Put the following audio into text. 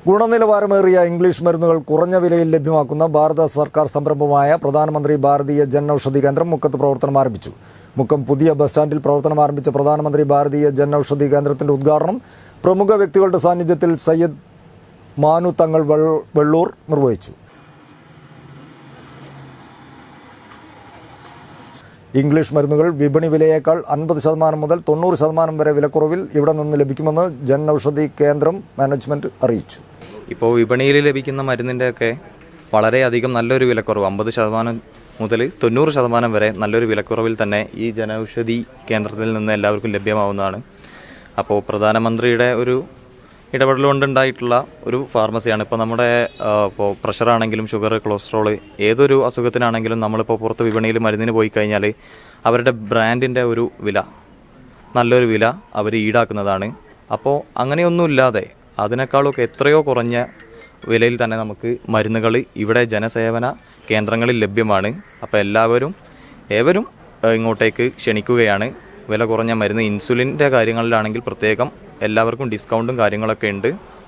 ഗുണനിലവാരമേറിയ English മരുന്നുകൾ കുറഞ്ഞ വിലയിൽ ലഭ്യമാക്കുന്ന ഭാരത സർക്കാർ സംരംഭമായ പ്രധാനമന്ത്രി ഭാരതീയ ജൻ ഔഷധി കേന്ദ്രം മുക്കത്ത് പ്രവർത്തനം ആരംഭിച്ചു മുക്കം പുതിയ ബസ് സ്റ്റാൻഡിൽ പ്രവർത്തനം ആരംഭിച്ച പ്രധാനമന്ത്രി ഭാരതീയ ജൻ ഔഷധി കേന്ദ്രത്തിന്റെ ഉദ്ഘാടനം പ്രമുഖ വ്യക്തികളുടെ സാന്നിധ്യത്തിൽ സയ്യദ് മാനു തങ്ങൾ വെൾ- വെള്ളൂർ നിർവഹിച്ചു ഇംഗ്ലീഷ് മരുന്നുകൾ വിപണി വിലയേക്കാൾ അൻപത് ശതമാനം മുതൽ തൊണ്ണൂറ് ശതമാനം വരെ വിലക്കുറവിൽ ഇവിടെ നിന്ന് ലഭിക്കുമെന്ന് ജൻ ഔഷധി കേന്ദ്രം മാനേജ്മെന്റ് അറിയിച്ചു ഇപ്പോൾ വിപണിയിൽ ലഭിക്കുന്ന മരുന്നിൻ്റെയൊക്കെ വളരെയധികം നല്ലൊരു വിലക്കുറവ് അമ്പത് ശതമാനം മുതൽ തൊണ്ണൂറ് ശതമാനം വരെ നല്ലൊരു വിലക്കുറവിൽ തന്നെ ഈ ജനൌഷധി കേന്ദ്രത്തിൽ നിന്ന് എല്ലാവർക്കും ലഭ്യമാവുന്നതാണ് അപ്പോൾ പ്രധാനമന്ത്രിയുടെ ഒരു ഇടപെടൽ കൊണ്ടുണ്ടായിട്ടുള്ള ഒരു ഫാർമസിയാണ് ഇപ്പോൾ നമ്മുടെ ഇപ്പോൾ പ്രഷറാണെങ്കിലും ഷുഗർ കൊളസ്ട്രോൾ ഏതൊരു അസുഖത്തിനാണെങ്കിലും നമ്മളിപ്പോൾ പുറത്ത് വിപണിയിൽ മരുന്നിന് പോയി കഴിഞ്ഞാൽ അവരുടെ ബ്രാൻഡിൻ്റെ ഒരു വില നല്ലൊരു വില അവർ ഈടാക്കുന്നതാണ് അപ്പോൾ അങ്ങനെയൊന്നുമില്ലാതെ അതിനേക്കാളൊക്കെ എത്രയോ കുറഞ്ഞ വിലയിൽ തന്നെ നമുക്ക് മരുന്നുകൾ ഇവിടെ ജനസേവന കേന്ദ്രങ്ങളിൽ ലഭ്യമാണ് അപ്പോൾ എല്ലാവരും ഏവരും ഏഹ്, ഇങ്ങോട്ടേക്ക് ക്ഷണിക്കുകയാണ് വില കുറഞ്ഞ മരുന്ന് ഇൻസുലിൻ്റെ കാര്യങ്ങളിലാണെങ്കിൽ പ്രത്യേകം എല്ലാവർക്കും ഡിസ്കൗണ്ടും കാര്യങ്ങളൊക്കെ ഉണ്ട്